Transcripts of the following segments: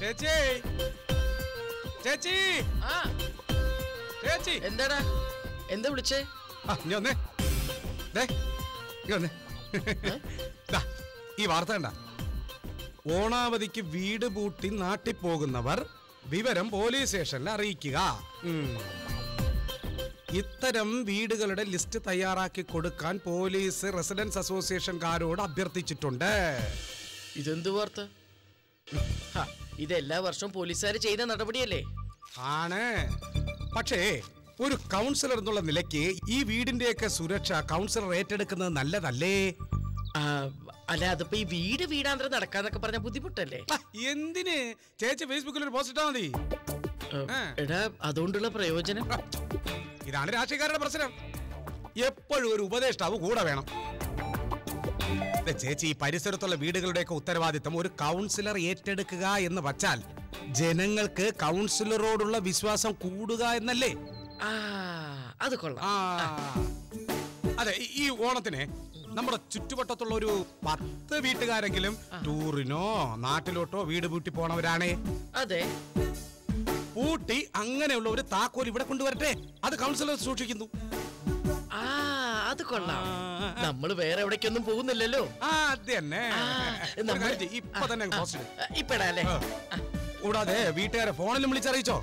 ചേച്ചി ചേച്ചി ആ ചേച്ചി എന്താടാ എന്താ വിളിച്ചേ ആ ഇനി വന്നേ ദേ ഇങ്ങ് വന്നേ ദാ, ഈ വാർത്ത കണ്ട ഓണാവധിക്ക് വീട് പൂട്ടി നാട്ടിൽ പോകുന്നവർ വിവരം പോലീസ് സ്റ്റേഷനിൽ അറിയിക്കുക ഉം. ഇത്തരം വീടുകളുടെ ലിസ്റ്റ് തയ്യാറാക്കി കൊടുക്കാൻ പോലീസ് റെസിഡൻസ് അസോസിയേഷൻകാരോട് അഭ്യർത്ഥിച്ചിട്ടുണ്ട് ഇതെന്ത് വാർത്ത ഹ, ഇത് എല്ലാ വർഷവും പോലീസുകാർ ചെയ്യുന്ന നടപടിയല്ലേ ആണ് പക്ഷേ ഒരു കൗൺസിലർ എന്നുള്ള നിലയ്ക്ക് ഈ വീടിന്റെയൊക്കെ സുരക്ഷ കൗൺസിലർ ഏറ്റെടുക്കുന്നത് നല്ലതല്ലേ ആ, അല്ല അതിപ്പോ ഈ വീട് വീടാന്തരം നടക്കാന്നൊക്കെ പറഞ്ഞ ബുദ്ധിമുട്ടല്ലേ ആ, എന്തിന് ചേച്ചി ഫേസ്ബുക്കിൽ ഒരു പോസ്റ്റ് ഇട്ടാ മതി ഏ, ആ. എടാ അതുകൊണ്ടുള്ള പ്രയോജനം ആ, ഇതാണ് രാഷ്ട്രീയക്കാരുടെ പ്രശ്നം എപ്പോഴും ഒരു ഉപദേഷ്ടാവ് കൂടെ വേണം ദേ, ചേച്ചി ഈ പരിസരത്തുള്ള വീടുകളുടെയൊക്കെ ഉത്തരവാദിത്തം ഒരു കൗൺസിലർ ഏറ്റെടുക്കുക എന്ന് വച്ചാൽ ജനങ്ങൾക്ക് കൗൺസിലറോടുള്ള വിശ്വാസം കൂടുക എന്നല്ലേ ആ അത് കൊള്ളാം ആ അതെ ഈ- ഈ ഓണത്തിന് നമ്മുടെ ചുറ്റുവട്ടത്തുള്ള ഒരു പത്ത് വീട്ടുകാരെങ്കിലും ടൂറിനോ നാട്ടിലോട്ടോ വീട് പൂട്ടി പോണവരാണേ അതെ പൂട്ടി അങ്ങനെയുള്ള ഒരു താക്കോൽ ഇവിടെ കൊണ്ടുവരട്ടെ അത് കൗൺസിലർ സൂക്ഷിക്കുന്നു ആ അത് കൊള്ളാം ആ, നമ്മൾ വേറെ എവിടേക്കൊന്നും പോകുന്നില്ലല്ലോ ആ അത് തന്നെ ആ, ഒരു നമ്മൾ- കാര്യം ചെയ്യ്, ഇപ്പൊ തന്നെ അങ്ങ് പോസ്റ്റ് ഇട്. ആ, ഇപ്പടാ അല്ലേ ആ. കൂടാതെ വീട്ടുകാരെ ഫോണിലും വിളിച്ചറിയിച്ചോ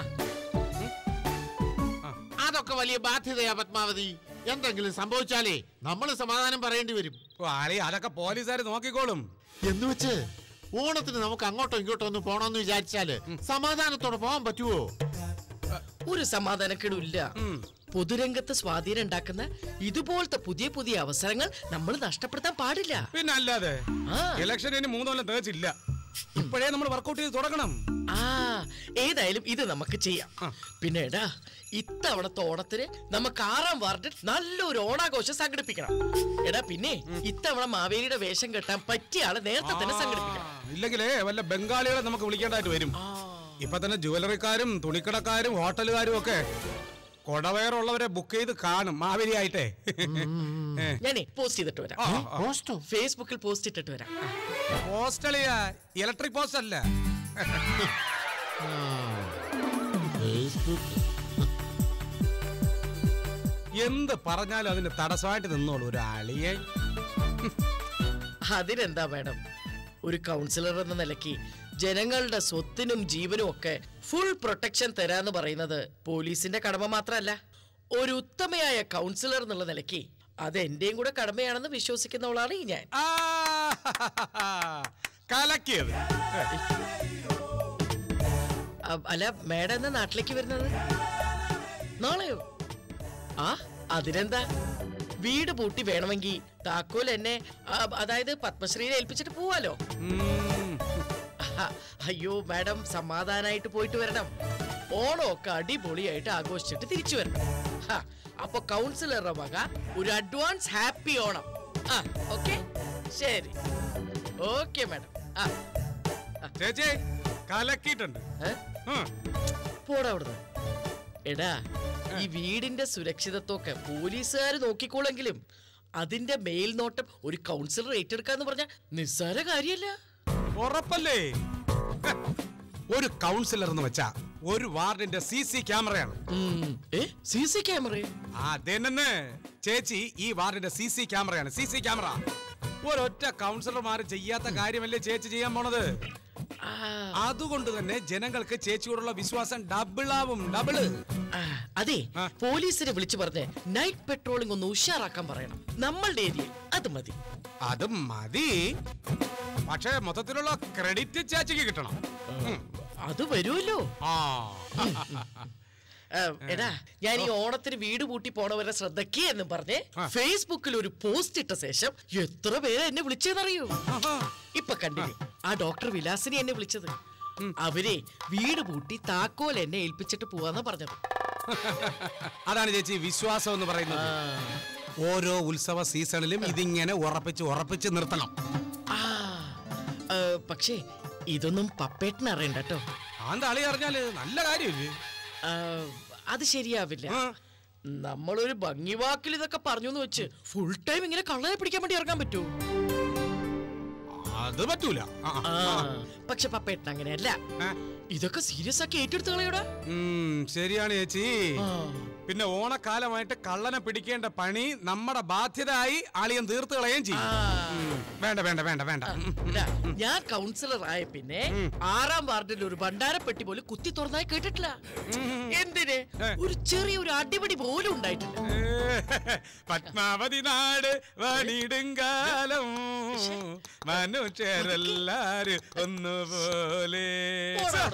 അതൊക്കെ വലിയ ബാധ്യതയാ പത്മാവതി എന്തെങ്കിലും സംഭവിച്ചാലേ നമ്മൾ സമാധാനം പറയേണ്ടി വരും ഓ, ആളി അതൊക്കെ പോലീസുകാർ നോക്കിക്കോളും എന്ന് വെച്ച് ഓണത്തിന് നമുക്ക് അങ്ങോട്ടോ ഇങ്ങോട്ടോ ഒന്ന് പോണോന്ന് വിചാരിച്ചാല് സമാധാനത്തോടെ പോകാൻ പറ്റുമോ ഒരു സമാധാനക്കേടും ഇല്ല ഉം. പൊതുരംഗത്ത് സ്വാധീനം ഉണ്ടാക്കുന്ന ഇതുപോലത്തെ പുതിയ പുതിയ അവസരങ്ങൾ നമ്മൾ നഷ്ടപ്പെടുത്താൻ പാടില്ല പിന്നെ അല്ലാതെ ആ. ഇലക്ഷൻ ഇനി മൂന്നോളം തേച്ചില്ല ഇപ്പോഴേ നമ്മൾ വർക്കൗട്ട് ചെയ്ത് തുടങ്ങണം ആ ഏതായാലും ഇത് നമുക്ക് ചെയ്യാം ആ. പിന്നെ എടാ ഇത്തവണത്തെ ഓണത്തിന് നമുക്ക് ആറാം വാർഡിൽ നല്ലൊരു ഓണാഘോഷം സംഘടിപ്പിക്കണം എടാ പിന്നെ ഇത്തവണ മാവേലിയുടെ വേഷം കെട്ടാൻ പറ്റിയ ആളെ നേരത്തെ തന്നെ സംഘടിപ്പിക്കണം ആ, ഇല്ലെങ്കിലേ വല്ല ബംഗാളികളെ നമുക്ക് വിളിക്കേണ്ടതായിട്ട് വരും ആ. ഇപ്പൊ തന്നെ ജുവലറിക്കാരും തുണിക്കടക്കാരും ഹോട്ടലുകാരും ഒക്കെ കൊടവയറുള്ളവരെ ബുക്ക് ചെയ്ത് കാണും മാവേലി ആയിട്ടേ ഏ. ഞാനേ പോസ്റ്റ് ചെയ്തിട്ട് വരാം ആ, ആ. പോസ്റ്റോ ഫേസ്ബുക്കിൽ പോസ്റ്റ് ഇട്ടിട്ട് വരാം പോസ്റ്റളിയാ ഇലക്ട്രിക് പോസ്റ്റ് അല്ല ഫേസ്ബുക്ക് എന്ത് പറഞ്ഞാലും അതിന് തടസ്സമായിട്ട് നിന്നോളൂ ഒരു അളിയെ അതിനെന്താ മാഡം ഒരു കൗൺസിലർ എന്ന നിലയ്ക്ക് ജനങ്ങളുടെ സ്വത്തിനും ജീവനും ഒക്കെ ഫുൾ പ്രൊട്ടക്ഷൻ തരാന്ന് പറയുന്നത് പോലീസിന്റെ കടമ മാത്രമല്ല ഒരു ഉത്തമയായ കൗൺസിലർ എന്നുള്ള നിലയ്ക്ക് അത് എന്റെയും കൂടെ കടമയാണെന്ന് വിശ്വസിക്കുന്നവളാണ് ഈ ഞാൻ ആ, കലക്കിയത് അ- അല്ല മാഡം എന്നാ നാട്ടിലേക്ക് വരുന്നത് നാളെയോ ആ അതിനെന്താ വീട് പൂട്ടി വേണമെങ്കിൽ താക്കോൽ എന്നെ ആ, അതായത് പത്മശ്രീനെ ഏൽപ്പിച്ചിട്ട് പോവാലോ ഉം. അഹ, അയ്യോ മാഡം സമാധാനായിട്ട് പോയിട്ട് വരണം ഓണമൊക്കെ അടിപൊളിയായിട്ട് ആഘോഷിച്ചിട്ട് തിരിച്ചു വരണം ഹ, അപ്പൊ കൗൺസിലറുടെ വക ഒരു അഡ്വാൻസ് ഹാപ്പി ഓണം ആ ഓക്കെ ശരി ഓക്കെ മാഡം ആ ചേച്ചി കലക്കിയിട്ടുണ്ട് ഏ? ഉം. പോടാ അവിടുന്ന് എടാ ഈ വീടിന്റെ സുരക്ഷിതത്വമൊക്കെ പോലീസുകാർ നോക്കിക്കോളെങ്കിലും അതിന്റെ മേൽനോട്ടം ഒരു കൗൺസിലർ ഏറ്റെടുക്കാന്ന് പറഞ്ഞ നിസ്സാര കാര്യല്ല ഉറപ്പല്ലേ ഹ, ഒരു കൗൺസിലർ എന്ന് വെച്ചാ ഒരു വാർഡിന്റെ സി സി ക്യാമറയാണ് സി സി ക്യാമറ അതെന്നെ ചേച്ചി ഈ വാർഡിന്റെ സി സി ക്യാമറയാണ് സി സി ക്യാമറ ഒരൊറ്റ കൗൺസിലർമാർ ചെയ്യാത്ത കാര്യമല്ലേ ചേച്ചി ചെയ്യാൻ പോണത് അതുകൊണ്ട് തന്നെ ജനങ്ങൾക്ക് ചേച്ചിയോടുള്ള വിശ്വാസം ഡബിൾ ആവും ഡബിള് അതെ ആ. പോലീസിനെ വിളിച്ചു പറഞ്ഞ് നൈറ്റ് പെട്രോളിംഗ് ഒന്ന് ഉഷാറാക്കാൻ പറയണം നമ്മളുടെ ഏരിയയിൽ അത് മതി അത് മതി പക്ഷേ മൊത്തത്തിലുള്ള ക്രെഡിറ്റ് ചേച്ചിക്ക് കിട്ടണം ഉം. അത് വരുമല്ലോ ആ ആ, എടാ ഞാൻ ഈ ഓണത്തിന് വീട് പൂട്ടി പോണവരെ ശ്രദ്ധയ്ക്ക് എന്ന് പറഞ്ഞ് ആ. ഫേസ്ബുക്കിൽ ഒരു പോസ്റ്റ് ഇട്ട ശേഷം എത്ര പേരെ എന്നെ വിളിച്ചെന്നറിയൂ ആഹാ. ഇപ്പൊ കണ്ടില്ലേ ആ ഡോക്ടർ വിലാസിനി എന്നെ വിളിച്ചത് അവരെ വീട് പൂട്ടി താക്കോൽ എന്നെ ഏൽപ്പിച്ചിട്ട് പോവാന്നാ പറഞ്ഞത് അതാണ് ചേച്ചി വിശ്വാസം എന്ന് പറയുന്നത് ഓരോ ഉത്സവ സീസണിലും ഇതിങ്ങനെ ഉറപ്പിച്ച് ഉറപ്പിച്ച് നിർത്തണം ആ ആ, പക്ഷേ ഇതൊന്നും പപ്പേട്ടന് അറിയണ്ട കേട്ടോ ആന്ത അളി അറിഞ്ഞാല് നല്ല കാര്യമില്ലേ ആ, അത് ശരിയാവില്ല ആ. നമ്മളൊരു ഭംഗിവാക്കിൽ ഇതൊക്കെ പറഞ്ഞു എന്ന് വെച്ച് ഫുൾ ടൈം ഇങ്ങനെ കള്ളനെ പിടിക്കാൻ വേണ്ടി ഇറങ്ങാൻ പറ്റുമോ അത് പറ്റൂല ആ, ആ, ആ, ആ. പക്ഷെ പപ്പേട്ടൻ അങ്ങനെയല്ല ഏ? ഇതൊക്കെ സീരിയസ് ആക്കി ഏറ്റെടുത്ത് കളയൂടാ ഉം, ശരിയാണ് ചേച്ചി ആ. പിന്നെ ഓണക്കാലമായിട്ട് കള്ളനെ പിടിക്കേണ്ട പണി നമ്മുടെ ബാധ്യതയായി ആളിയൻ തീർത്ത് കളയുകയും ചെയ്യും ആ. ഉം, വേണ്ട വേണ്ട വേണ്ട വേണ്ട ഉം, ഉം. ഇതാ, ഞാൻ കൗൺസിലർ ആയ പിന്നെ ആറാം വാർഡിൽ ഒരു ഭണ്ഡാരപ്പെട്ടി പോലും കുത്തി തുറന്നായി കേട്ടിട്ടില്ല എന്തിന് ഏ. ഒരു ചെറിയ ഒരു അടിപിടി പോലും ഉണ്ടായിട്ടില്ല ഏ, പത്മാവതി നാട് വണിടുങ്കാലം മനുഷ്യരെല്ലാരും ഒന്നുപോലെ പോടാ.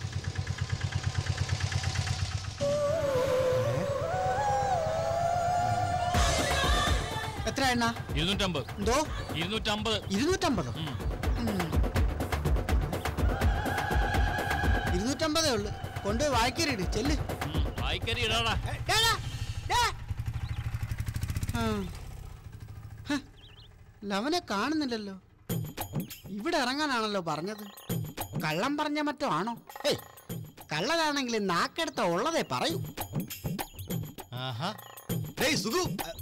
എത്ര എണ്ണ ഇരുന്നൂറ്റമ്പത് എന്തോ ഇരുന്നൂറ്റമ്പത് ഇരുന്നൂറ്റമ്പതോ ഉം. ഇരുന്നൂറ്റമ്പതേ ഉള്ളു കൊണ്ടുപോയി വായിക്കരുത് ചെല്ല് വായിക്കരി ഇടാടാ ഏ, ഡാ, ഡാ, ഡാ. ആ. ഹ, ലവനെ കാണുന്നില്ലല്ലോ ഇവിടെ ഇറങ്ങാനാണല്ലോ പറഞ്ഞത് കള്ളം പറഞ്ഞ മറ്റോ ആണോ ഏയ് കള്ളനാണെങ്കിൽ നാക്കെടുത്ത ഉള്ളതേ പറയൂ ആഹാ ഡേയ് സുഖു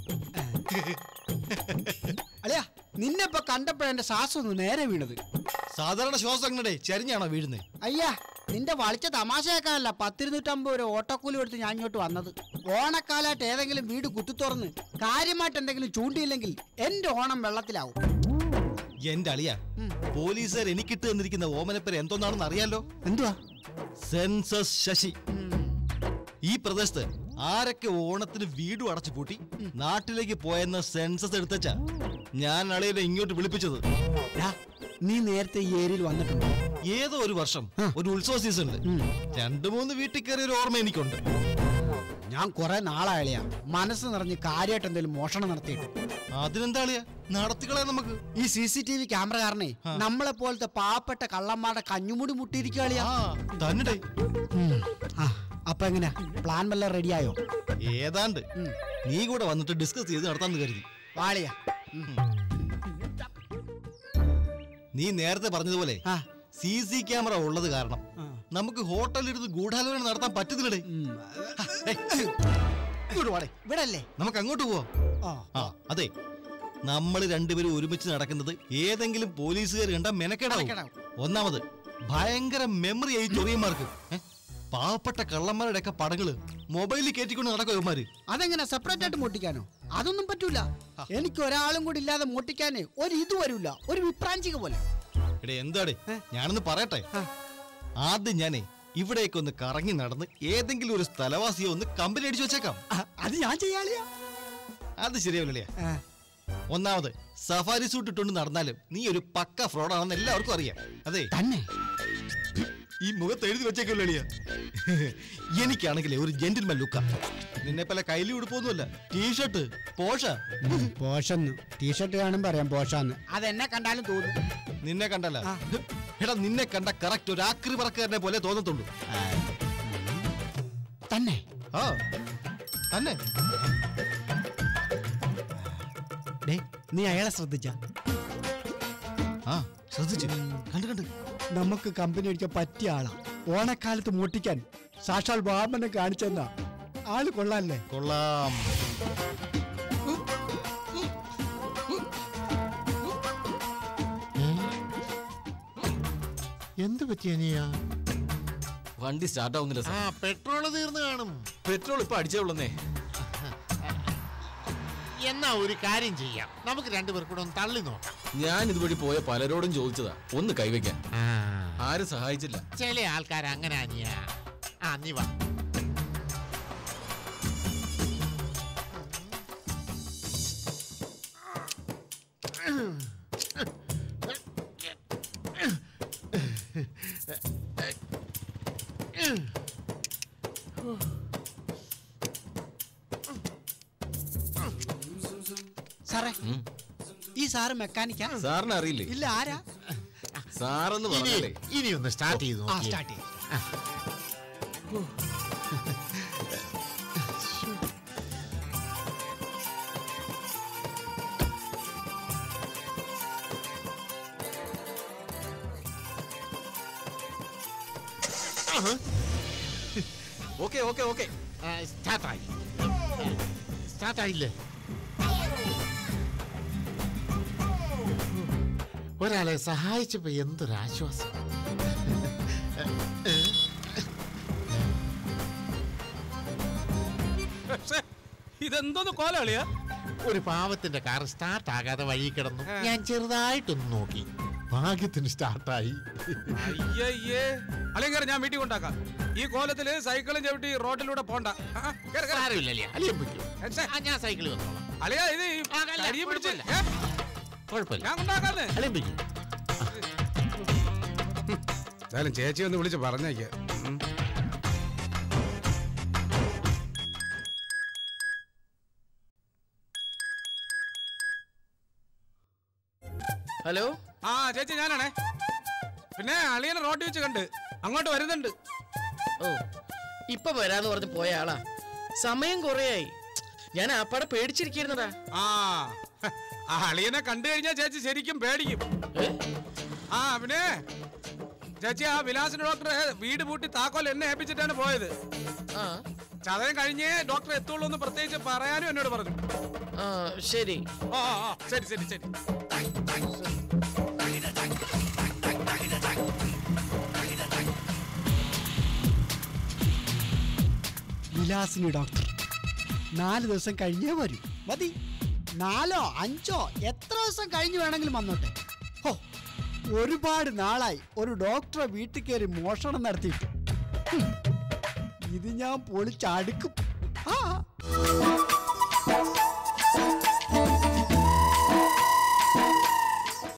അല്ലയാ നിന്നെ ഇപ്പൊ കണ്ടപ്പോഴെന്റെ ശ്വാസം ഒന്ന് നേരെ വീണത് സാധാരണ ശ്വാസം അങ്ങനെ ചരിഞ്ഞാണോ വീഴുന്നത് അയ്യാ നിന്റെ വളിച്ച തമാശയാക്കാനല്ല പത്തിരുന്നൂറ്റമ്പത് രൂപ ഓട്ടക്കൂലി കൊടുത്ത് ഞാൻ ഇങ്ങോട്ട് വന്നത് ഓണക്കാലായിട്ട് ഏതെങ്കിലും വീട് കുത്തിത്തുറന്ന് കാര്യമായിട്ട് എന്തെങ്കിലും ചൂണ്ടിയില്ലെങ്കിൽ എന്റെ ഓണം വെള്ളത്തിലാവും എന്റെ അളിയ പോലീസുകാർ എനിക്കിട്ട് തന്നിരിക്കുന്ന ഓമനപ്പേര് എന്തോന്നാണെന്ന് അറിയാലോ എന്തുവാ സെൻസസ് ശശി ഈ പ്രദേശത്ത് ആരൊക്കെ ഓണത്തിന് വീടും അടച്ചു പൂട്ടി നാട്ടിലേക്ക് പോയെന്ന സെൻസസ് എടുത്തച്ച ഞാൻ അളിയനെ ഇങ്ങോട്ട് വിളിപ്പിച്ചത് ഡാ, നീ നേരത്തെ ഈ ഏരിയയിൽ വന്നിട്ടുണ്ടോ ഏതോ ഒരു വർഷം ഒരു ഉത്സവ സീസണില് രണ്ടു മൂന്ന് വീട്ടിൽ കയറിയ ഒരു ഓർമ്മ എനിക്കുണ്ട് ഞാൻ കുറെ നാളായാലെയാ മനസ്സ് നിറഞ്ഞ് കാര്യമായിട്ട് എന്തെങ്കിലും മോഷണം നടത്തിയിട്ട് അതിനെന്താ അളിയ നടത്തിക്കളയാ നമുക്ക് ഈ C C T V camera കാരണേ നമ്മളെ പോലത്തെ പാവപ്പെട്ട കള്ളന്മാരുടെ കഞ്ഞുമുടി മുട്ടിയിരിക്കുകയാളിയാ ആ തന്നെ ആ അപ്പൊ എങ്ങനെയാ പ്ലാൻ വല്ല റെഡിയായോ ഏതാണ്ട് നീ കൂടെ വന്നിട്ട് ഡിസ്കസ് ചെയ്ത് നടത്താന്ന് കരുതി വാളിയാ നീ നേരത്തെ പറഞ്ഞതുപോലെ ആ സി സി ക്യാമറ ഉള്ളത് കാരണം ആ. നമുക്ക് ഹോട്ടലിലിരുന്ന് ഗൂഢാലോചന നടത്താൻ പറ്റുന്നില്ലടേ ഉം. ഇങ്ങോട്ട് വാടേ ഇവിടെ അല്ലേ നമുക്ക് അങ്ങോട്ട് പോവാം ആ ആ അതെ നമ്മൾ രണ്ടുപേരും ഒരുമിച്ച് നടക്കുന്നത് ഏതെങ്കിലും പോലീസുകാർ കണ്ട മെനക്കെടാവും മെനക്കെടാവും. ഒന്നാമത് ഭയങ്കര മെമ്മറി ആയി ചൊറിയന്മാർക്ക് ഏ? പാവപ്പെട്ട കള്ളന്മാരുടെ ഒക്കെ പടങ്ങള് മൊബൈലിൽ കയറ്റിക്കൊണ്ട് നടക്കും ഇവന്മാര് അതെങ്ങനെ സെപ്പറേറ്റ് ആയിട്ട് മോട്ടിക്കാനോ അതൊന്നും പറ്റൂല എനിക്ക് ഒരാളും കൂടി ഇല്ലാതെ മോട്ടിക്കാനേ ഒരു ഇത് വരൂല ഒരു വിപ്രാഞ്ചിക പോലെ എടേ എന്താടേ ഞാനൊന്ന് പറയട്ടെ ആ. ആദ്യം ഞാനേ ഇവിടേക്ക് ഒന്ന് കറങ്ങി നടന്ന് ഏതെങ്കിലും ഒരു സ്ഥലവാസിയോ ഒന്ന് കമ്പനി അടിച്ചു വെച്ചേക്കാം ആ, അത് ഞാൻ ചെയ്യാളിയാ അത് ശരിയാവില്ലേ ആ, ഒന്നാമത് സഫാരി സൂട്ട് ഇട്ടുകൊണ്ട് നടന്നാലും നീ ഒരു പക്ക ഫ്രോഡാണെന്ന് എല്ലാവർക്കും അറിയാം അതെ തന്നെ ഈ മുഖത്ത് എഴുതി വെച്ചേക്കല്ലേ എനിക്കാണെങ്കിലേ ഒരു ജെന്റിൽമാൻ ലുക്ക നിന്നെ പല കയ്യിലും ഉടുപ്പൊന്നുമല്ല ടീഷർട്ട് പോഷ പോഷന്ന് ടീഷർട്ട് കാണുമ്പോ അറിയാം പോഷാന്ന് അതെന്നെ കണ്ടാലും തോന്നും നിന്നെ കണ്ടല്ല ആ. എടാ നിന്നെ കണ്ട കറക്റ്റ് ഒരു ആക്രി പറക്കാരനെ പോലെ തോന്നത്തുള്ളൂ തന്നെ ആ തന്നെ ഡേ നീ അയാളെ ശ്രദ്ധിച്ച ആ ശ്രദ്ധിച്ചു കണ്ട് കണ്ട് നമുക്ക് കമ്പനി അടിക്കാൻ പറ്റിയ ആളാ ഓണക്കാലത്ത് മോട്ടിക്കാൻ സാക്ഷാൽ വാമനെ കാണിച്ചെന്നാ ആള് കൊള്ളാല്ലേ കൊള്ളാം എന്ത് പറ്റിയ നീയാ വണ്ടി സ്റ്റാർട്ട് ആവുന്നില്ല ആ സാർ പെട്രോൾ തീർന്നു കാണും പെട്രോൾ ഇപ്പൊ അടിച്ചേ ഉള്ളന്നേ എന്നാ ഒരു കാര്യം ചെയ്യാം നമുക്ക് രണ്ടുപേർ കൂടെ ഒന്ന് തള്ളി നോക്കാം ഞാൻ ഇതുവഴി പോയ പലരോടും ചോദിച്ചതാ ഒന്ന് കൈവയ്ക്കാൻ ആ, ആരും സഹായിച്ചില്ല ചില ആൾക്കാർ അങ്ങനെ അനിയ ആ നീ വാ സാറേ ഈ സാറ് മെക്കാനിക്കാ സാറിന് അറിയില്ലേ ഇല്ല ആരാ സാറെന്ന് ഇനി പറഞ്ഞാലേ ഇനി ഒന്ന് സ്റ്റാർട്ട് ചെയ്തു ആ നോക്കിയേ. സ്റ്റാർട്ട് ചെയ്യും ഓക്കെ ഓക്കെ ഓക്കെ ആ, സ്റ്റാർട്ടായി സ്റ്റാർട്ടായില്ലേ ഒരാളെ സഹായിച്ചപ്പോ എന്തൊരാശ്വാസം പക്ഷേ ഇതെന്തോന്ന് കോലാളിയാ ഒരു പാവത്തിന്റെ കാർ സ്റ്റാർട്ട് ആകാതെ വഴി കിടന്നു ഞാൻ ചെറുതായിട്ടൊന്ന് നോക്കി ഭാഗ്യത്തിന് സ്റ്റാർട്ടായി അയ്യയ്യേ അളിയങ്കർ ഞാൻ വീട്ടിൽ കൊണ്ടാക്കാം ഈ കോലത്തില് സൈക്കിളും ചവിട്ടി റോഡിലൂടെ പോണ്ട ആ, ആ, കേറ്, കേറ്. സാരമില്ലല്ലേ അലിയം പിടിക്കും പക്ഷേ, ആ, ഞാൻ സൈക്കിൾ വന്നോളാം അളിയ ഇത് ഈ ആ, അല്ല, കരിയും പിടിച്ച് കുഴപ്പമില്ല. ഏ, കുഴപ്പമില്ല ഞാൻ കൊണ്ടാക്കാന്ന് അലിയം പിടിക്കും എന്തായാലും ചേച്ചി ഒന്ന് വിളിച്ച് പറഞ്ഞേക്ക് ഉം. ഹലോ ആ ചേച്ചി ഞാനാണേ പിന്നെ അളിയനെ റോഡിൽ വെച്ച് കണ്ട് അങ്ങോട്ട് വരുന്നുണ്ട് ഓ ഇപ്പൊ വരാന്ന് പറഞ്ഞ് പോയ ആളാ സമയം കുറേയായി ഞാൻ ആപ്പാടെ പേടിച്ചിരിക്കുന്നതാ ആ ആ അളിയനെ കണ്ടു കഴിഞ്ഞാൽ ചേച്ചി ശരിക്കും പേടിക്കും ഏ? ആ പിന്നെ ചേച്ചി ആ വിലാസിന് ഡോക്ടറെ വീട് പൂട്ടി താക്കോൽ എന്നെ ഏൽപ്പിച്ചിട്ടാണ് പോയത് ആ ചതയം കഴിഞ്ഞേ ഡോക്ടർ എത്തുള്ളൂ എന്ന് പ്രത്യേകിച്ച് പറയാനും എന്നോട് പറഞ്ഞു ആ ശരി ആ ആ, ആ ശരി ശരി ശരി വിലാസിനി ഡോക്ടർ നാല് ദിവസം കഴിഞ്ഞേ വരൂ മതി നാലോ അഞ്ചോ എത്ര ദിവസം കഴിഞ്ഞ് വേണമെങ്കിലും വന്നോട്ടെ ഹോ ഒരുപാട് നാളായി ഒരു ഡോക്ടറെ വീട്ടിൽ കയറി മോഷണം നടത്തിയിട്ട് ഹും, ഇത് ഞാൻ പൊളിച്ചടുക്കും ആ